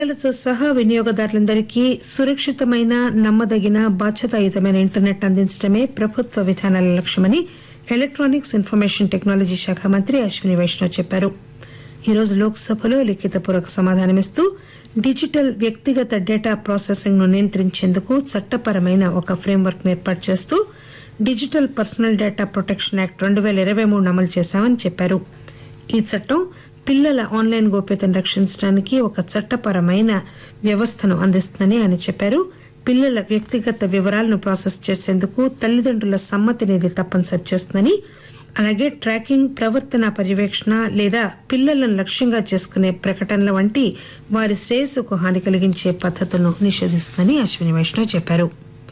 పిల్లలతో సహా వినియోగదారులందరికీ సురక్షితమైన నమ్మదగిన బాధ్యతాయుతమైన ఇంటర్నెట్ అందించడమే ప్రభుత్వ విధానాల లక్ష్యమని ఎలక్టానిక్స్ ఇన్ఫర్మేషన్ టెక్నాలజీ శాఖ మంత్రి అశ్విని వైష్ణవ్ చెప్పారు ఈరోజు లోక్సభలో లిఖితపూర్వక సమాధానమిస్తూ డిజిటల్ వ్యక్తిగత డేటా ప్రాసెసింగ్ ను నియంత్రించేందుకు చట్టపరమైన ఒక ఫ్రేమ్వర్క్ ఏర్పాటు చేస్తూ digital personal data protection act రెండు పేల ఇరవై మూడు అమలు చేశామని చెప్పారు ఈ చట్టం పిల్లల ఆన్లైన్ గోప్యతను రక్షించడానికి ఒక చట్టపరమైన వ్యవస్థను అందిస్తుందని ఆయన చెప్పారు పిల్లల వ్యక్తిగత వివరాలను ప్రాసెస్ చేసేందుకు తల్లిదండ్రుల సమ్మతిని ఇది తప్పనిసరి చేస్తుందని అలాగే ట్రాకింగ్ ప్రవర్తన పర్యవేక్షణ లేదా పిల్లలను లక్ష్యంగా చేసుకునే ప్రకటనల వంటి వారి శ్రేయస్సుకు హాని కలిగించే పద్ధతులను నిషేధిస్తుందని అశ్విని వైష్ణవ్ చెప్పారు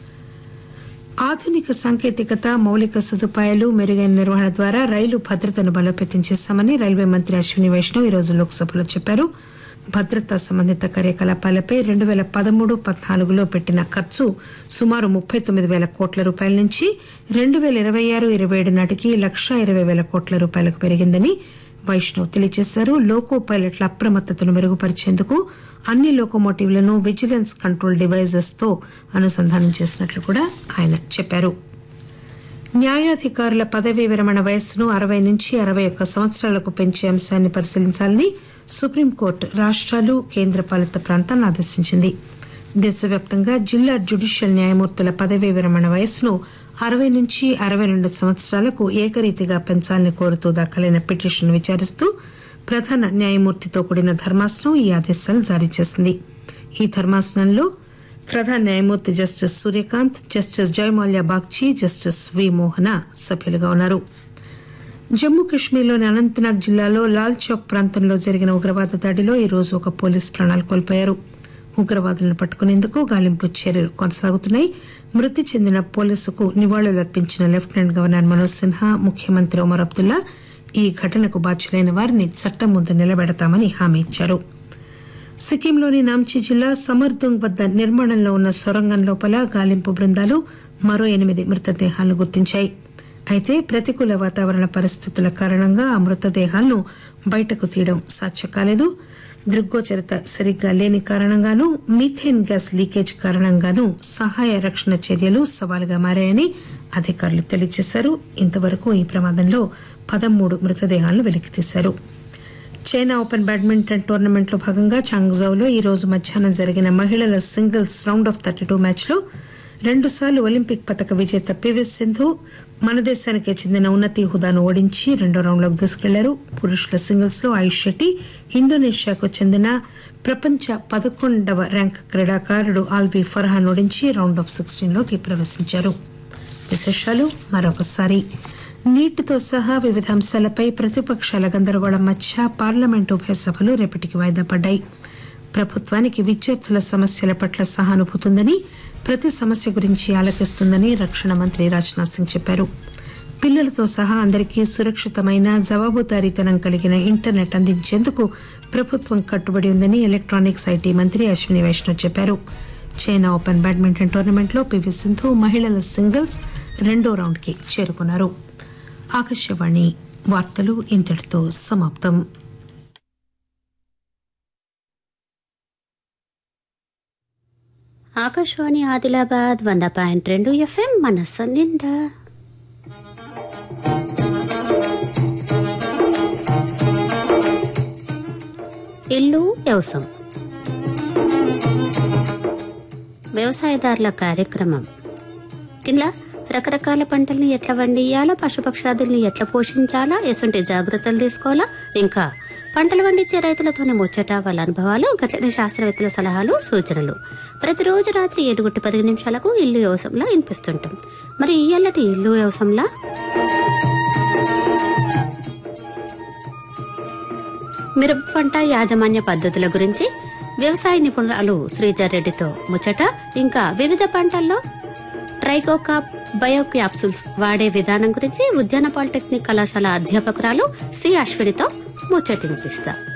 ఆధునిక సాంకేతికత మౌలిక సదుపాయాలు మెరుగైన నిర్వహణ ద్వారా రైలు భద్రతను బలోపేతం చేశామని రైల్వే మంత్రి అశ్విని వైష్ణవ్ ఈరోజు లోక్సభలో చెప్పారు భద్రతా సంబంధిత కార్యకలాపాలపై రెండు పేల పదమూడు పద్నాలుగులో పెట్టిన ఖర్చు సుమారు ముప్పై తొమ్మిది వేల కోట్ల రూపాయల నుంచి రెండు పేల ఇరవై ఆరు ఇరవై ఏడు నాటికి లక్షా ఇరవై వేల కోట్ల రూపాయలకు పెరిగిందని వైష్ణవ్ తెలియజేశారు లోకో పైలట్ల అప్రమత్తతను మెరుగుపరిచేందుకు అన్ని లోకోమోటివ్లను విజిలెన్స్ కంట్రోల్ డివైజెస్ తో అనుసంధానం చేసినట్లు కూడా ఆయన చెప్పారు న్యాయాధికారుల పదవీ విరమణ వయస్సును అరవై నుంచి అరవై ఒక్క సంవత్సరాలకు పెంచే అంశాన్ని పరిశీలించాలని సుప్రీంకోర్టు రాష్ట్రాలు కేంద్రపాలిత ప్రాంతాలను ఆదేశించింది దేశవ్యాప్తంగా జిల్లా జ్యుడిషియల్ న్యాయమూర్తుల పదవీ విరమణ వయస్సును అరవై నుంచి అరవై రెండు సంవత్సరాలకు ఏకరీతిగా పెంచాలని కోరుతూ దాఖలైన పిటిషన్ విచారిస్తూ ప్రధాన న్యాయమూర్తితో కూడిన ధర్మాసనం ఈ ఆదేశాలు జారీ చేసింది ఈ ధర్మాసనంలో ప్రధాన న్యాయమూర్తి justice Suryakant justice Joymalya Bagchi justice V Mohana సభ్యులుగా ఉన్నారు జమ్మూ కశ్మీర్లోని అనంతనాగ్ జిల్లాలో లాల్ చౌక్ ప్రాంతంలో జరిగిన ఉగ్రవాద దాడిలో ఈ రోజు ఒక పోలీస్ ప్రాణాలు కోల్పోయారు ఉగ్రవాదులను పట్టుకునేందుకు గాలింపు చర్యలు కొనసాగుతున్నాయి మృతి చెందిన పోలీసుకు నివాళులర్పించిన లెఫ్టినెంట్ గవర్నర్ మనోజ్ సిన్హా ముఖ్యమంత్రి ఒమర్ అబ్దుల్లా ఈ ఘటనకు బాధ్యులైన వారిని చట్టం ముందు నిలబెడతామని హామీ ఇచ్చారు సిక్కింలోని నాంచీ జిల్లా సమర్దుంగ్ వద్ద నిర్మాణంలో ఉన్న సొరంగం లోపల గాలింపు బృందాలు మరో ఎనిమిది మృతదేహాలను గుర్తించాయి అయితే ప్రతికూల వాతావరణ పరిస్థితుల కారణంగా ఆ మృతదేహాలను బయటకు తీయడం సాధ్యం కాలేదు దృగ్గోచరత సరిగ్గా లేని కారణంగానూ మీథేన్ గ్యాస్ లీకేజ్ కారణంగానూ సహాయ రక్షణ చర్యలు సవాలుగా మారాయని అధికారులు తెలియజేశారు ఇంతవరకు ఈ ప్రమాదంలో పదమూడు మృతదేహాలను వెలికితీశారు చైనా ఓపెన్ బ్యాడ్మింటన్ టోర్నమెంట్ లో భాగంగా చాంగ్జౌలో ఈ రోజు మధ్యాహ్నం జరిగిన మహిళల singles round of thirty two match లో రెండుసార్లు ఒలింపిక్ పతక విజేత పివి సింధు మన దేశానికే చెందిన ఉన్నతి హుదాను ఓడించి రెండో రౌండ్లోకి దూసుకెళ్లారు పురుషుల సింగిల్స్ లో ఆయుష్ శెట్టి ఇండోనేషియాకు చెందిన ప్రపంచ పదకొండవ ర్యాంక్ క్రీడాకారుడు ఆల్బీ ఫర్హాన్ ఓడించి రౌండ్ ఆఫ్ సిక్స్టీన్ లోకి ప్రవేశించారు విశేషాలు మరొకసారి నీటితో సహా వివిధ అంశాలపై ప్రతిపక్షాల గందరగోళం మధ్య పార్లమెంటు ఉభయ సభలు రేపటికి వాయిదా పడ్డాయి ప్రభుత్వానికి విద్యార్థుల సమస్యల పట్ల సహానుభూతి ఉందని ప్రతి సమస్య గురించి ఆలకిస్తుందని రక్షణ మంత్రి రాజ్నాథ్ సింగ్ చెప్పారు పిల్లలతో సహా అందరికీ సురక్షితమైన జవాబుదారీతనం కలిగిన ఇంటర్నెట్ అందించేందుకు ప్రభుత్వం కట్టుబడి ఉందని ఎలక్ట్రానిక్స్ ఐటీ మంత్రి అశ్విని వైష్ణవ్ చెప్పారు చైనా ఓపెన్ బ్యాడ్మింటన్ టోర్నమెంట్లో పివి సింధు మహిళల సింగిల్స్ రెండో రౌండ్కి చేరుకున్నారు ఆకాశవాణి వార్తలు ఇంతటితో సమాప్తం ఆకాశవాణి ఆదిలాబాద్ వంద పాయింట్ రెండు ఎఫ్ఎం మనస్సు నిండా ఇల్లు వ్యవసాయం వ్యవసాయదారుల కార్యక్రమం ఇలా రకరకాల పంటల్ని ఎట్లా వండియాలా పశుపక్షాదుల్ని ఎట్లా పోషించాలా ఎసుంటి జాగ్రత్తలు తీసుకోవాలా ఇంకా పంటలు పండించే రైతులతోనే ముచ్చట వాళ్ళ అనుభవాలు గట్లనే శాస్త్రవేత్తల సలహాలు సూచనలు ప్రతిరోజు రాత్రి ఏడు గంట పది నిమిషాలకు ఇల్లు వ్యవసాయంలో వినిపిస్తుంటాం మరి ఇయ్యాలటి ఇల్లు వ్యవసాయంలో మిరప పంట యాజమాన్య పద్ధతుల గురించి వ్యవసాయ నిపుణురాలు శ్రీజర్ రెడ్డితో ముచ్చట ఇంకా వివిధ పంటల్లో ట్రైకోకాప్ బయో క్యాప్సూల్స్ వాడే విధానం గురించి ఉద్యాన పాలిటెక్నిక్ కళాశాల అధ్యాపకురాలు సి అశ్వినితో ముచ్చటినిపిస్తా